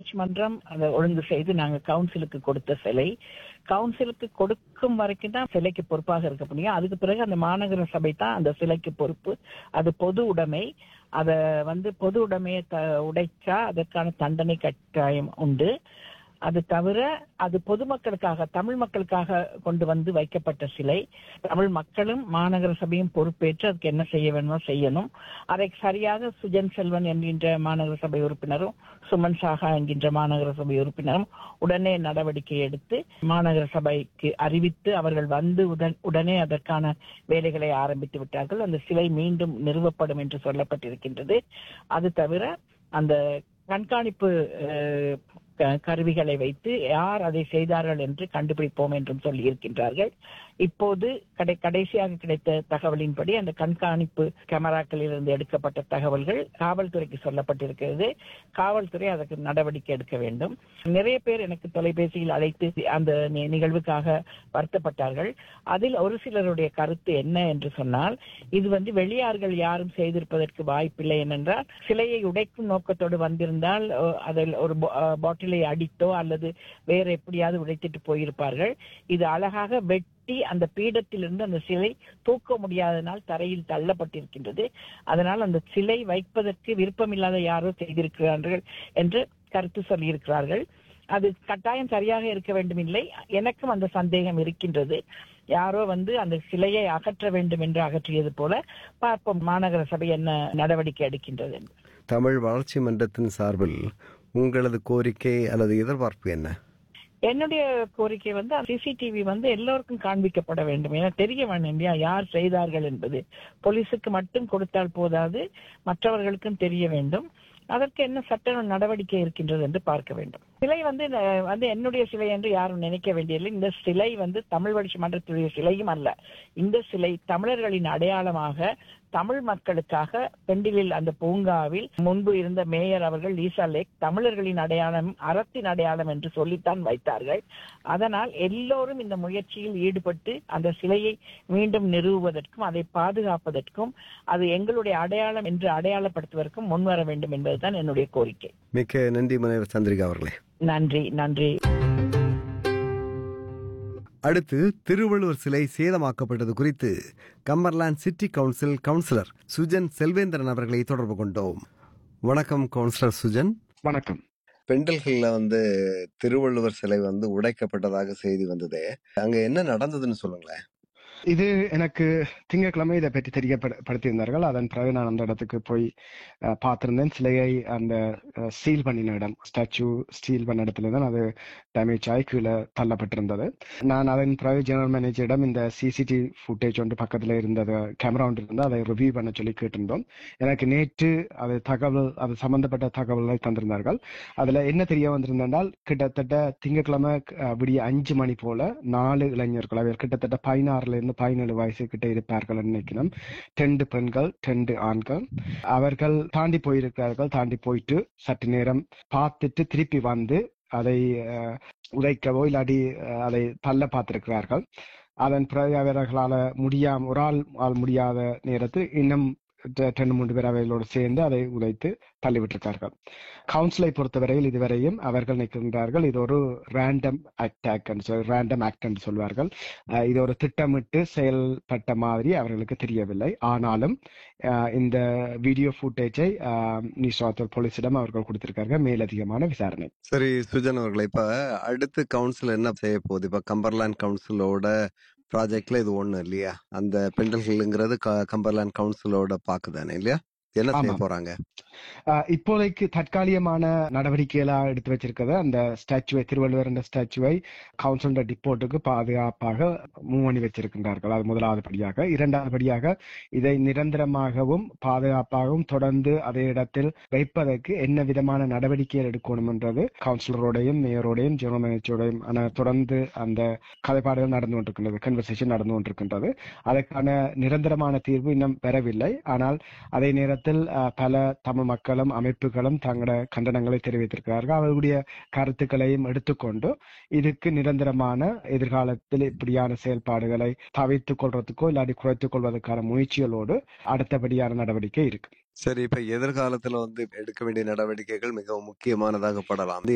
வளர்ச்சி மன்றம் அதை ஒழுங்கு செய்து நாங்க கவுன்சிலுக்கு கொடுத்த சிலை கவுன்சிலுக்கு கொடுக்கும் வரைக்கும் தான் சிலைக்கு பொறுப்பாக இருக்க முடியும் அதுக்கு பிறகு அந்த மாநகர சபை தான் அந்த சிலைக்கு பொறுப்பு அது பொது உடைமை அத வந்து பொது உடைமையை த- உடைச்சா அதற்கான தண்டனை கட்டாயம் உண்டு அது தவிர அது பொதுமக்களுக்காக தமிழ் மக்களுக்காக கொண்டு வந்து வைக்கப்பட்ட சிலை தமிழ் மக்களும் மாநகர சபையும் பொறுப்பேற்று அதுக்கு என்ன செய்ய வேணுமோ செய்யணும் அதை சரியாக சுஜன் செல்வன் என்கின்ற மாநகர சபை உறுப்பினரும் சுமன் சாகா என்கின்ற மாநகர சபை உறுப்பினரும் உடனே நடவடிக்கை எடுத்து மாநகர சபைக்கு அறிவித்து அவர்கள் வந்து உடன் உடனே அதற்கான வேலைகளை ஆரம்பித்து விட்டார்கள் அந்த சிலை மீண்டும் நிறுவப்படும் என்று சொல்லப்பட்டிருக்கின்றது அது தவிர அந்த கண்காணிப்பு அஹ், க- கருவிகளை வைத்து யார் அதை செய்தார்கள் என்று கண்டுபிடிப்போம் என்றும் சொல்லி இருக்கின்றார்கள் இப்போது கடை கடைசியாக கிடைத்த தகவலின்படி அந்த கண்காணிப்பு கேமராக்களில் இருந்து எடுக்கப்பட்ட தகவல்கள் காவல்துறைக்கு சொல்லப்பட்டிருக்கிறது காவல்துறை அதற்கு நடவடிக்கை எடுக்க வேண்டும் நிறைய பேர் எனக்கு தொலைபேசியில் அழைத்து அந்த நி- நிகழ்வுக்காக வருத்தப்பட்டார்கள் அதில் ஒரு சிலருடைய கருத்து என்ன என்று சொன்னால் இது வந்து வெளியார்கள் யாரும் செய்திருப்பதற்கு வாய்ப்பில்லை ஏனென்றால் சிலையை உடைக்கும் நோக்கத்தோடு வந்திருந்தால் அஹ், அதில் ஒரு பா- அஹ், பாட்டிலை அடித்தோ அல்லது வேற எப்படியாவது உடைத்திட்டு போயிருப்பார்கள் இது அழகாக வெட்டி அந்த பீடத்திலிருந்து அந்த சிலை தூக்க முடியாதனால் தரையில் தள்ளப்பட்டிருக்கின்றது அதனால் அந்த சிலை வைப்பதற்கு விருப்பமில்லாத யாரோ செய்திருக்கிறார்கள் என்று கருத்து சொல்லியிருக்கிறார்கள் அது கட்டாயம் சரியாக இருக்க வேண்டும் இல்லை எனக்கும் அந்த சந்தேகம் இருக்கின்றது யாரோ வந்து அந்த சிலையை அகற்ற வேண்டும் என்று அகற்றியது போல பார்ப்போம் மாநகர சபை என்ன நடவடிக்கை எடுக்கின்றது என்று. தமிழ் வளர்ச்சி மன்றத்தின் சார்பில் உங்களது கோரிக்கை அல்லது எதிர்பார்ப்பு என்ன என்னுடைய கோரிக்கை வந்து சிசிடிவி வந்து எல்லோருக்கும் காண்பிக்கப்பட வேண்டும் ஏன்னா தெரிய வேண்டும் இல்லையா யார் செய்தார்கள் என்பது போலீஸுக்கு மட்டும் கொடுத்தால் போதாது மற்றவர்களுக்கும் தெரிய வேண்டும் அதற்கு என்ன சட்ட நடவடிக்கை இருக்கின்றது என்று பார்க்க வேண்டும் சிலை வந்து அஹ், வந்து என்னுடைய சிலை என்று யாரும் நினைக்க வேண்டியதில்லை இந்த சிலை வந்து தமிழ் வளர்ச்சி மன்றத்துடைய சிலையும் அல்ல இந்த சிலை தமிழர்களின் அடையாளமாக தமிழ் மக்களுக்காக பெண்டிலில் அந்த பூங்காவில் முன்பு இருந்த மேயர் அவர்கள் லீசா லேக் தமிழர்களின் அடையாளம் அறத்தின் அடையாளம் என்று சொல்லித்தான் வைத்தார்கள் அதனால் எல்லோரும் இந்த முயற்சியில் ஈடுபட்டு அந்த சிலையை மீண்டும் நிறுவுவதற்கும் அதை பாதுகாப்பதற்கும் அது எங்களுடைய அடையாளம் என்று அடையாளப்படுத்துவதற்கும் முன்வர வேண்டும் என்பதுதான் என்னுடைய கோரிக்கை மிக்க நன்றி முனைவர் சந்திரிகா அவர்களே நன்றி நன்றி அடுத்து திருவள்ளுவர் சிலை சேதமாக்கப்பட்டது குறித்து Cumberland city council councillor Sujan Selvendran அவர்களை தொடர்பு கொண்டோம் வணக்கம் கவுன்சிலர் சுஜன் வணக்கம் பெண்டல்கள்ல வந்து திருவள்ளுவர் சிலை வந்து உடைக்கப்பட்டதாக செய்தி வந்தது அங்க என்ன நடந்ததுன்னு சொல்லுங்களேன் இது எனக்கு திங்கட்கிழமை இதை பற்றி தெரியப்படுத்தியிருந்தார்கள் அதன் பிறகு நான் அந்த இடத்துக்கு போய் அஹ், பார்த்திருந்தேன் சிலையை அந்த சீல் பண்ணின இடம் ஸ்டாச்சு ஸ்டீல் பண்ண இடத்துல தான் அது டேமேஜ் ஆகி கீழே தள்ளப்பட்டிருந்தது நான் அதன் பிறகு ஜெனரல் மேனேஜரிடம் இந்த சிசிடிவி ஃபுட்டேஜ் ஒன்று பக்கத்தில் இருந்தது கேமரா ஒன்று இருந்தால் அதை ரிவ்யூ பண்ண சொல்லி கேட்டிருந்தோம் எனக்கு நேற்று அது தகவல் அது சம்பந்தப்பட்ட தகவல்களை தந்திருந்தார்கள் அதுல என்ன தெரிய வந்திருந்தால் கிட்டத்தட்ட திங்கட்கிழமை அஹ், விடிய அஞ்சு மணி போல நாலு இளைஞர்கள் அவர் கிட்டத்தட்ட பதினாறுல இருந்து பதினேழு வயசு கிட்ட இருப்பார்கள் நினைக்கிறோம் ரெண்டு பெண்கள் ரெண்டு ஆண்கள் அவர்கள் தாண்டி போயிருக்கிறார்கள் தாண்டி போயிட்டு சற்று நேரம் பார்த்துட்டு திருப்பி வந்து அதை அஹ், உதைக்கவோ இல்லாட்டி அஹ், அதை தள்ள பார்த்திருக்கிறார்கள் அதன் பிறகு அவர்களால முடியாம ஒரு ஆள் ஆள் முடியாத நேரத்தில் இன்னும் ரெ- ரெண்டு மூன்று பேர் அவைகளோடு சேர்ந்து அதை உதைத்து தள்ளிவிட்டிருக்கார்கள் கவுன்சிலை பொறுத்தவரையில் இதுவரையும் அவர்கள் நிற்கின்றார்கள் இது ஒரு ரேண்டம் அட்டாக் ரேண்டம் ஆக்ட் என்று சொல்வார்கள் அஹ் இது ஒரு திட்டமிட்டு செயல்பட்ட மாதிரி அவர்களுக்கு தெரியவில்லை ஆனாலும் அஹ் இந்த வீடியோ ஃபுட்டேஜை நியூஸ் போலீசிடம் அவர்கள் கொடுத்திருக்காங்க மேலதிகமான விசாரணை சரி சுஜன் அவர்களே இப்ப அடுத்து கவுன்சில் என்ன செய்ய போகுது இப்ப கம்பர்லாந்து கவுன்சிலோட ப்ராஜெக்ட்ல இது ஒண்ணு இல்லையா அந்த பெண்டல்கள்ங்கிறது கம்பர்லாந்து கவுன்சிலோட பாக்குதானே இல்லையா என்ன செய்ய ஆமாம். போறாங்க அஹ் இப்போதைக்கு தற்காலிகமான நடவடிக்கைகளா எடுத்து வச்சிருக்கிறது அந்த ஸ்டாச்சுவை திருவள்ளுவர் என்ற ஸ்டாச்சுவை கவுன்சில் டிப்போர்ட்டுக்கு பாதுகாப்பாக மூவ் பண்ணி வச்சிருக்கின்றார்கள் அது முதலாவது படியாக இரண்டாவது படியாக இதை நிரந்தரமாகவும் பாதுகாப்பாகவும் தொடர்ந்து அதே இடத்தில் வைப்பதற்கு என்ன விதமான நடவடிக்கைகள் எடுக்கணும் என்றது கவுன்சிலரோடையும் மேயரோடையும் ஜெனரல் மேனேஜரோடையும் ஆன தொடர்ந்து அந்த கதைப்பாடுகள் நடந்து கொண்டிருக்கின்றது கன்வர்சேஷன் நடந்து கொண்டிருக்கின்றது அதற்கான நிரந்தரமான தீர்வு இன்னும் பெறவில்லை ஆனால் அதே நேரத்தில் அஹ், பல தமிழ் மக்களும் அமைப்புகளும் தங்களோட கண்டனங்களை தெரிவித்திருக்கிறார்கள் அவர்களுடைய கருத்துக்களையும் எடுத்துக்கொண்டு இதுக்கு நிரந்தரமான எதிர்காலத்தில் இப்படியான செயல்பாடுகளை தவிர்த்துக் கொள்றதுக்கோ இல்லாட்டி குறைத்துக் கொள்வதற்கான முயற்சிகளோடு அடுத்தபடியான நடவடிக்கை இருக்கு சரி இப்ப எதிர்காலத்துல வந்து எடுக்க வேண்டிய நடவடிக்கைகள் மிகவும் முக்கியமானதாக படலாம்